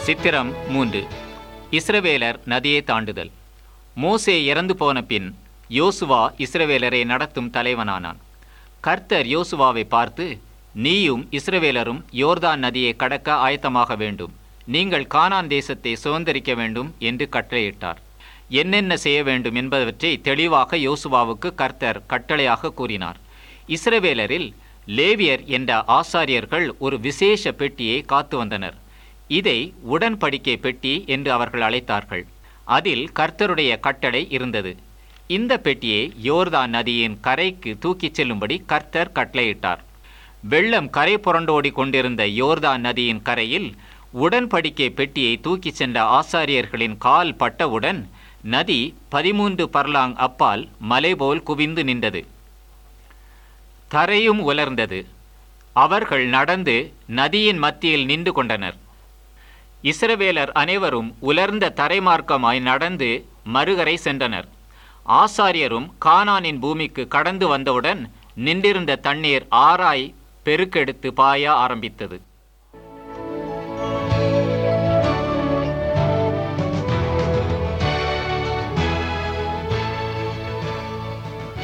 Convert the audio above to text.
சித்திரம் மூன்று இஸ்ரவேலர் நதியை தாண்டுதல் மோசே இறந்து போன பின் யோசுவா இஸ்ரவேலரை நடத்தும் தலைவனானான் கர்த்தர் யோசுவாவை பார்த்து நீயும் இஸ்ரவேலரும் யோர்தான் நதியை கடக்க ஆயத்தமாக வேண்டும் நீங்கள் கானான் தேசத்தை சுதந்திரிக்க வேண்டும் என்று கட்டளையிட்டார் என்னென்ன செய்ய வேண்டும் என்பவற்றை தெளிவாக யோசுவாவுக்கு கர்த்தர் கட்டளையாக கூறினார் இஸ்ரவேலரில் லேவியர் என்ற ஆசாரியர்கள் ஒரு விசேஷ பெட்டியை காத்து வந்தனர் இதை உடன்படிக்கை பெட்டி என்று அவர்கள் அழைத்தார்கள் அதில் கர்த்தருடைய கட்டளை இருந்தது இந்த பெட்டியை யோர்தான் நதியின் கரைக்கு தூக்கிச் செல்லும்படி கர்த்தர் கட்டளையிட்டார் வெள்ளம் கரை புரண்டோடி கொண்டிருந்த யோர்தான் நதியின் கரையில் உடன்படிக்கை பெட்டியை தூக்கிச் சென்ற ஆசாரியர்களின் கால் பட்டவுடன் நதி பதிமூன்று பர்லாங் அப்பால் மலை போல் குவிந்து நின்றது தரையும் உலர்ந்தது அவர்கள் நடந்து நதியின் மத்தியில் நின்று கொண்டனர் இஸ்ரவேலர் அனைவரும் உலர்ந்த தரைமார்க்கமாய் நடந்து மறுகரை சென்றனர் ஆசாரியரும் கானானின் பூமிக்கு கடந்து வந்தவுடன் நின்றிருந்த தண்ணீர் ஆராய் பெருக்கெடுத்து பாய ஆரம்பித்தது